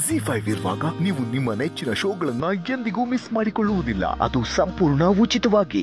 G five ಇರುವಾಗ ನೀವು ನಿಮ್ಮ ನೆಚ್ಚಿನ ಶೋಗಳನ್ನ ಎಂದಿಗೂ ಮಿಸ್ ಮಾಡಿಕೊಳ್ಳುವುದಿಲ್ಲ ಅದು ಸಂಪೂರ್ಣ ಉಚಿತವಾಗಿ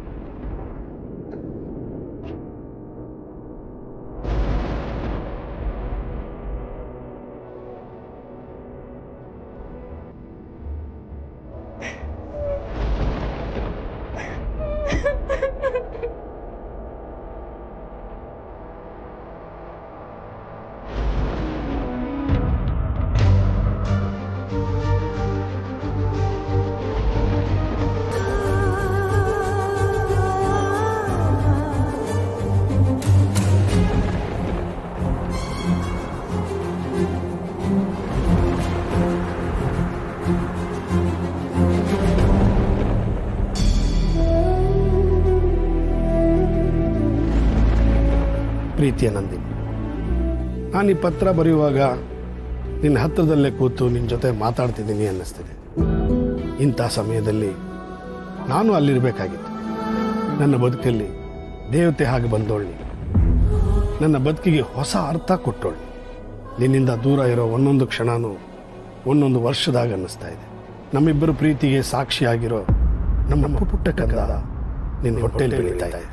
ಪ್ರೀತಿಯ ನಂದಿನಿ ನಾನು ಈ ಪತ್ರ ಬರೆಯುವಾಗ ನಿನ್ನ ಹತ್ರದಲ್ಲೇ ಕೂತು ನಿನ್ನ ಜೊತೆ ಮಾತಾಡ್ತಿದ್ದೀನಿ ಅನ್ನಿಸ್ತಿದೆ ಇಂಥ ಸಮಯದಲ್ಲಿ ನಾನು ಅಲ್ಲಿರಬೇಕಾಗಿತ್ತು ನನ್ನ ಬದುಕಲ್ಲಿ ದೇವತೆ ಹಾಗೆ ಬಂದೋಳ್ಳಿ ನನ್ನ ಬದುಕಿಗೆ ಹೊಸ ಅರ್ಥ ಕೊಟ್ಟೋಳ್ಳಿ ನಿನ್ನಿಂದ ದೂರ ಇರೋ ಒಂದೊಂದು ಕ್ಷಣನೂ ಒಂದೊಂದು ವರ್ಷದಾಗ ಅನ್ನಿಸ್ತಾ ಇದೆ ನಮ್ಮಿಬ್ಬರ ಪ್ರೀತಿಗೆ ಸಾಕ್ಷಿಯಾಗಿರೋ ನಮ್ಮ ಪುಟ್ಟ ಪುಟ್ಟ ಕಂದ ನಿನ್ನ ಹೊಟ್ಟೆಯಲ್ಲಿ ಬೆಳೀತಾ ಇದೆ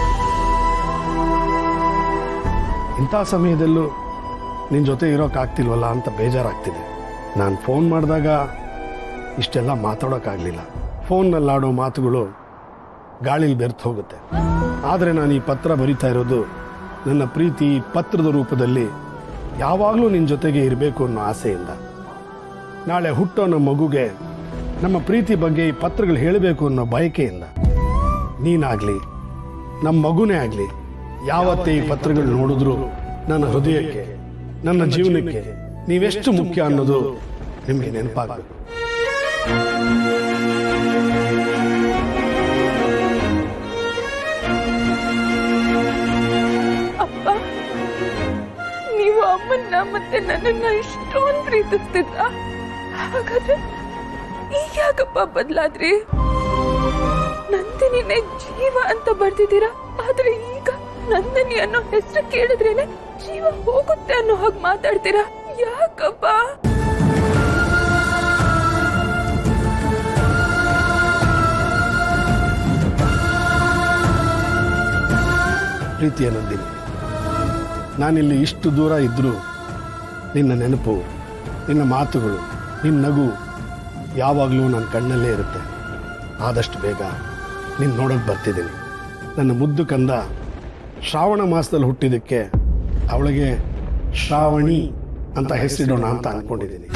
ಇಂಥ ಸಮಯದಲ್ಲೂ ನಿನ್ನ ಜೊತೆ ಇರೋಕ್ಕಾಗ್ತಿಲ್ವಲ್ಲ ಅಂತ ಬೇಜಾರಾಗ್ತಿದೆ ನಾನು ಫೋನ್ ಮಾಡಿದಾಗ ಇಷ್ಟೆಲ್ಲ ಮಾತಾಡೋಕ್ಕಾಗಲಿಲ್ಲ ಫೋನ್ನಲ್ಲಾಡೋ ಮಾತುಗಳು ಗಾಳಿಲಿ ಬೆರ್ತು ಹೋಗುತ್ತೆ ಆದರೆ ನಾನು ಈ ಪತ್ರ ಬರಿತಾ ಇರೋದು ನನ್ನ ಪ್ರೀತಿ ಪತ್ರದ ರೂಪದಲ್ಲಿ ಯಾವಾಗಲೂ ನಿನ್ನ ಜೊತೆಗೆ ಇರಬೇಕು ಅನ್ನೋ ಆಸೆಯಿಂದ ನಾಳೆ ಹುಟ್ಟೋ ನಮ್ಮ ಮಗುಗೆ ನಮ್ಮ ಪ್ರೀತಿ ಬಗ್ಗೆ ಈ ಪತ್ರಗಳು ಹೇಳಬೇಕು ಅನ್ನೋ ಬಯಕೆಯಿಂದ ನೀನಾಗಲಿ ನಮ್ಮ ಮಗುನೇ ಆಗಲಿ ಯಾವತ್ತೇ ಈ ಪತ್ರಗಳು ನೋಡಿದ್ರು ನನ್ನ ಹೃದಯಕ್ಕೆ ನನ್ನ ಜೀವನಕ್ಕೆ ನೀವೆಷ್ಟು ಮುಖ್ಯ ಅನ್ನೋದು ನಿಮಗೆ ನೆನಪಾಗಬೇಕು ಅಪ್ಪ ನೀವು ಅಮ್ಮನ್ನ ಮತ್ತೆ ನನ್ನನ್ನ ಇಷ್ಟೊಂದು ಪ್ರೀತಿಸ್ತಿದ್ರ ಹಾಗಾದ್ರೆ ಈಗ ಯಾಕಪ್ಪ ಬದ್ಲಾದ್ರಿ ನಂದಿನಿನೇ ಜೀವ ಅಂತ ಬರ್ತಿದ್ದೀರಾ ಆದ್ರೆ ಈಗ ನಂದಿನಿ ಅನ್ನೋ ಹೆಸರು ಕೇಳಿದ್ರೇನೆ ಜೀವ ಹೋಗುತ್ತೆ ಅನ್ನೋ ಹಾಗೆ ಮಾತಾಡ್ತೀರಾ ಯಾಕಪ್ಪ ಪ್ರೀತಿಯ ನಂದಿನಿ ನಾನಿಲ್ಲಿ ಇಷ್ಟು ದೂರ ಇದ್ದರೂ ನಿನ್ನ ನೆನಪು ನಿನ್ನ ಮಾತುಗಳು ನಿನ್ನ ನಗು ಯಾವಾಗಲೂ ನನ್ನ ಕಣ್ಣಲ್ಲೇ ಇರುತ್ತೆ ಆದಷ್ಟು ಬೇಗ ನಿನ್ನ ನೋಡೋಕೆ ಬರ್ತಿದ್ದೀನಿ ನನ್ನ ಮುದ್ದು ಕಂದ ಶ್ರಾವಣ ಮಾಸದಲ್ಲಿ ಹುಟ್ಟಿದ್ದಕ್ಕೆ ಅವಳಿಗೆ ಶ್ರಾವಣಿ ಅಂತ ಹೆಸರಿಡೋಣ ಅಂತ ಅಂದ್ಕೊಂಡಿದ್ದೀನಿ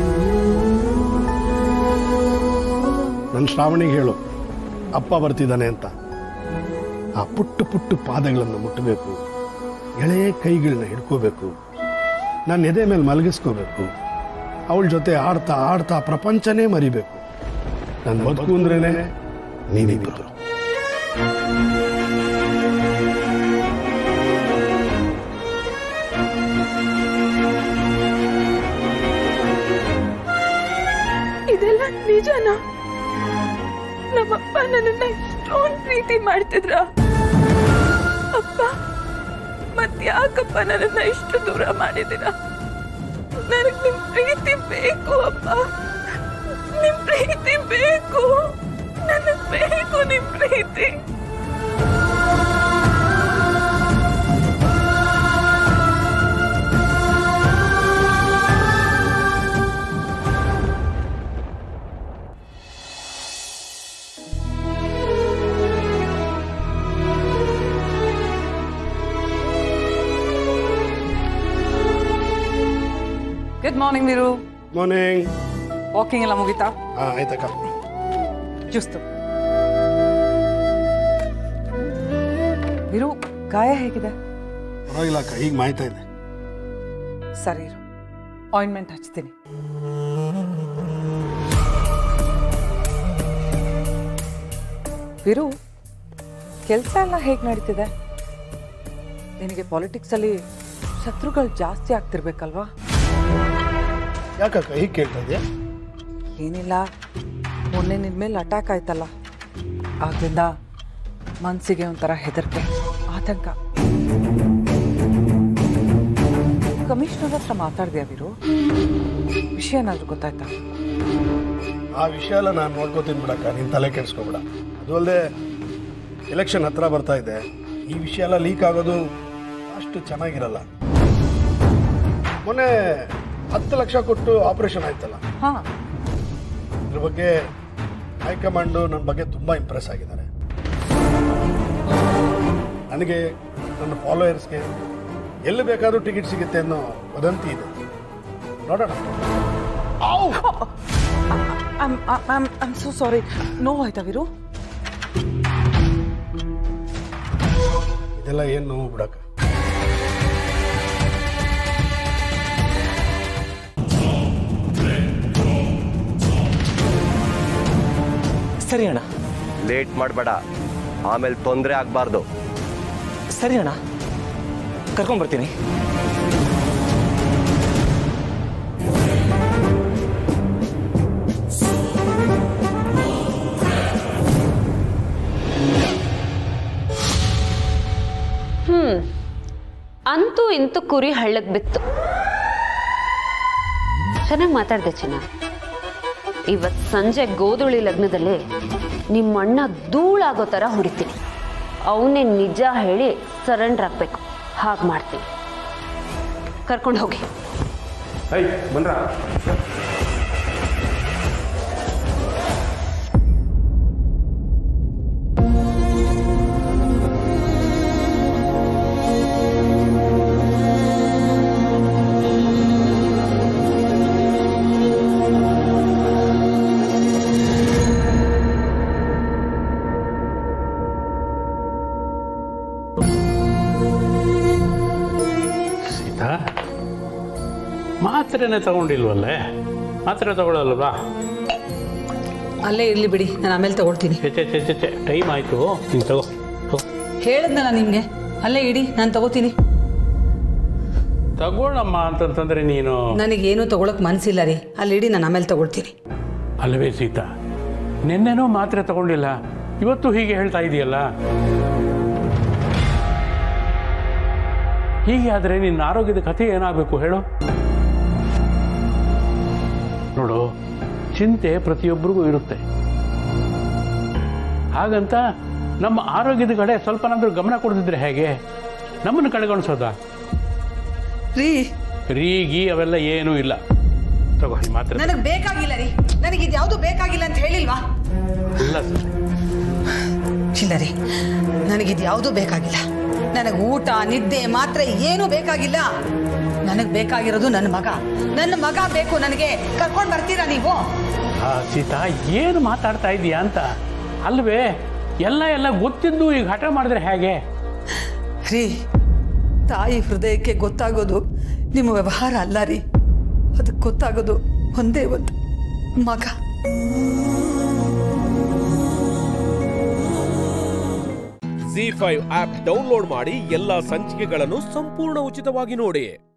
ನನ್ನ ಶ್ರಾವಣಿಗೆ ಹೇಳು ಅಪ್ಪ ಬರ್ತಿದ್ದಾನೆ ಅಂತ ಆ ಪುಟ್ಟ ಪುಟ್ಟ ಪಾದಗಳನ್ನು ಮುಟ್ಟಬೇಕು ಎಳೆಯ ಕೈಗಳನ್ನ ಹಿಡ್ಕೋಬೇಕು ನನ್ನ ಎದೆ ಮೇಲೆ ಮಲಗಿಸ್ಕೋಬೇಕು ಅವಳ ಜೊತೆ ಆಡ್ತಾ ಆಡ್ತಾ ಪ್ರಪಂಚನೇ ಮರಿಬೇಕು ನನ್ನ ಬದುಕು ಅಂದ್ರೇನೆ ನೀವಿಬ್ಬರು ಇದೆಲ್ಲ ನಿಜನಾ ನಮ್ಮಪ್ಪ ನನ್ನನ್ನ ಇಷ್ಟೊಂದು ಪ್ರೀತಿ ಮಾಡ್ತಿದ್ರ ಅಪ್ಪ ಮತ್ಯಾಕಪ್ಪ ನನ್ನನ್ನ ಇಷ್ಟು ದೂರ ಮಾಡಿದಿರ ನನಗ್ ನಿಮ್ ಪ್ರೀತಿ ಬೇಕು ಅಪ್ಪ ನಿಮ್ ಪ್ರೀತಿ ಬೇಕು ನನಗ್ ಬೇಕು ನಿಮ್ ಪ್ರೀತಿ good morning Veeru morning walking ಎಲ್ಲ ಮುಗೀತಾ ಹಾಂ ಆಯ್ತಕ್ಕ ಚುಸ್ತು ವೀರು ಗಾಯ ಹೇಗಿದೆ ಪರವಾಗಿಲ್ಲ ಅಕ್ಕ ಈಗ ಮಾಯ್ತಾ ಇದೆ ಸರಿ ಇರು ಆಯಿಂಟ್ಮೆಂಟ್ ಹಚ್ತೀನಿ ವೀರು ಕೆಲಸ ಎಲ್ಲ ಹೇಗೆ ನಡೀತಿದೆ ನಿನಗೆ ಪಾಲಿಟಿಕ್ಸಲ್ಲಿ ಶತ್ರುಗಳು ಜಾಸ್ತಿ ಆಗ್ತಿರ್ಬೇಕಲ್ವಾ ಯಾಕಕ್ಕ ಹೀಗೆ ಕೇಳ್ತಾ ಇದೆಯಾ ಏನಿಲ್ಲ ಮೊನ್ನೆ ನಿನ್ನ ಮೇಲೆ ಅಟ್ಯಾಕ್ ಆಯ್ತಲ್ಲ ಆಗ್ಲಿಂದ ಮನಸ್ಸಿಗೆ ಒಂಥರ ಹೆದರಿಕೆ ಆತಂಕ ಕಮಿಷನರ್ ಹತ್ರ ಮಾತಾಡ್ದೆ ವೀರು ವಿಷಯ ವಿಷಯ ಏನಾದರೂ ಗೊತ್ತಾಯ್ತಾ ಆ ವಿಷಯ ಎಲ್ಲ ನಾನು ನೋಡ್ಕೋತೀನಿ ಬಿಡಕ್ಕ ನೀನು ತಲೆ ಕೆಡಿಸ್ಕೊಬೇಡ ಅದು ಅಲ್ಲದೆ ಎಲೆಕ್ಷನ್ ಹತ್ರ ಬರ್ತಾ ಇದೆ ಈ ವಿಷಯ ಎಲ್ಲ ಲೀಕ್ ಆಗೋದು ಅಷ್ಟು ಚೆನ್ನಾಗಿರಲ್ಲ ಮೊನ್ನೆ ಹತ್ತು ಲಕ್ಷ ಕೊಟ್ಟು ಆಪರೇಷನ್ ಆಯ್ತಲ್ಲ ಹಾಂ ಇದ್ರ ಬಗ್ಗೆ ಹೈಕಮಾಂಡು ನನ್ನ ಬಗ್ಗೆ ತುಂಬ ಇಂಪ್ರೆಸ್ ಆಗಿದ್ದಾರೆ ನನಗೆ ನನ್ನ ಫಾಲೋಯರ್ಸ್ಗೆ ಎಲ್ಲಿ ಬೇಕಾದರೂ ಟಿಕೆಟ್ ಸಿಗುತ್ತೆ ಅನ್ನೋ ವದಂತಿ ಇದೆ ನೋಡೋಣ ಐಮ್ ಸೋ ಸಾರಿ ನೋವಾಯ್ತಾ ವೀರು ಇದೆಲ್ಲ ಏನು ನೋವು ಬಿಡಕ್ಕ ಸರಿ ಅಣ್ಣ ಲೇಟ್ ಮಾಡಬೇಡ ಆಮೇಲೆ ತೊಂದರೆ ಆಗಬಾರ್ದು ಸರಿ ಅಣ್ಣ ಕರ್ಕೊಂಡ್ಬರ್ತೀನಿ ಅಂತೂ ಇಂತೂ ಕುರಿ ಹಳ್ಳಕ್ ಬಿತ್ತು ಚೆನ್ನಾಗಿ ಮಾತಾಡ್ದೆ ಚಿನ್ನ ಇವತ್ ಸಂಜೆ ಗೋಧುಳಿ ಲಗ್ನದಲ್ಲಿ ನಿಮ್ಮಣ್ಣ ಧೂಳಾಗೋ ಥರ ಹೊಡಿತೀನಿ ಅವನೇ ನಿಜ ಹೇಳಿ ಸರೆಂಡರ್ ಆಗ್ಬೇಕು ಹಾಗೆ ಮಾಡ್ತೀನಿ ಕರ್ಕೊಂಡು ಹೋಗಿ ಬನ್ರ ಸೀತಾ ಮಾತ್ರೆನೇ ತಗೊಂಡಿಲ್ವಲ್ಲೇ ಮಾತ್ರೆ ತಗೊಳ್ಳಲ್ವಾ ಅಲ್ಲೇ ಇರಲಿ ಬಿಡಿ ನಾನು ಆಮೇಲೆ ತಗೊಳ್ತೀನಿ ಚೆ ಚೆ ಚೆ ಚೆ ಚೆ ಟೈಮ್ ಆಯಿತು ನೀನು ತಗೋ ತಗೋ. ಹೇಳಿದ್ನಲ್ಲ ನಿಮಗೆ ಅಲ್ಲೇ ಇಡಿ ನಾನು ತಗೋತೀನಿ ತಗೊಳ್ಳಮ್ಮ ಅಂತಂತಂದ್ರೆ ನೀನು ನನಗೇನು ತಗೊಳಕ್ ಮನಸ್ಸಿಲ್ಲ ರೀ ಅಲ್ಲಿ ಇಡಿ ನಾನು ಆಮೇಲೆ ತಗೊಳ್ತೀನಿ ಅಲ್ಲವೇ ಸೀತಾ ನಿನ್ನೆನೂ ಮಾತ್ರೆ ತಗೊಂಡಿಲ್ಲ ಇವತ್ತು ಹೀಗೆ ಹೇಳ್ತಾ ಇದೆಯಲ್ಲ ಹೀಗೆ ಆದರೆ ನಿನ್ನ ಆರೋಗ್ಯದ ಕಥೆ ಏನಾಗಬೇಕು ಹೇಳು ನೋಡು ಚಿಂತೆ ಪ್ರತಿಯೊಬ್ಬರಿಗೂ ಇರುತ್ತೆ ಹಾಗಂತ ನಮ್ಮ ಆರೋಗ್ಯದ ಕಡೆ ಸ್ವಲ್ಪನಾದ್ರೂ ಗಮನ ಕೊಡ್ತಿದ್ರೆ ಹೇಗೆ ನಮ್ಮನ್ನು ಕಡೆಗಣಿಸೋದಾ ರೀ ರೀ ಗೀ ಅವೆಲ್ಲ ಏನೂ ಇಲ್ಲ ತಗೋ ಈ ಮಾತ್ರೆ ನನಗೆ ಬೇಕಾಗಿಲ್ಲ ರೀ ನನಗೆ ಇದು ಯಾವುದು ಬೇಕಾಗಿಲ್ಲ ಅಂತ ಹೇಳಿಲ್ವಾ ಇಲ್ಲ ಸರ್ ಇಲ್ಲ ರೀ ನನಗಿದು ಯಾವುದೂ ಬೇಕಾಗಿಲ್ಲ ನನಗೆ ಊಟ ನಿದ್ದೆ ಮಾತ್ರ ಏನೂ ಬೇಕಾಗಿಲ್ಲ ನನಗೆ ಬೇಕಾಗಿರೋದು ನನ್ನ ಮಗ ನನ್ನ ಮಗ ಬೇಕು ನನಗೆ ಕರ್ಕೊಂಡು ಬರ್ತೀರಾ ನೀವು ಆ, ಸೀತಾ ಏನು ಮಾತಾಡ್ತಾ ಇದೀಯಾ ಅಂತ ಅಲ್ವೇ ಎಲ್ಲ ಎಲ್ಲ ಗೊತ್ತಿದ್ದು ಈಗ ಹಠ ಮಾಡಿದ್ರೆ ಹೇಗೆ ರೀ ತಾಯಿ ಹೃದಯಕ್ಕೆ ಗೊತ್ತಾಗೋದು ನಿಮ್ಮ ವ್ಯವಹಾರ ಅಲ್ಲ ರೀ ಅದಕ್ಕೆ ಗೊತ್ತಾಗೋದು ಒಂದೇ ಒಂದು ಮಗ ಜಿ ಫೈವ್ ಆಪ್ ಡೌನ್ಲೋಡ್ ಮಾಡಿ ಎಲ್ಲಾ ಸಂಚಿಕೆಗಳನ್ನು ಸಂಪೂರ್ಣ ಉಚಿತವಾಗಿ ನೋಡಿ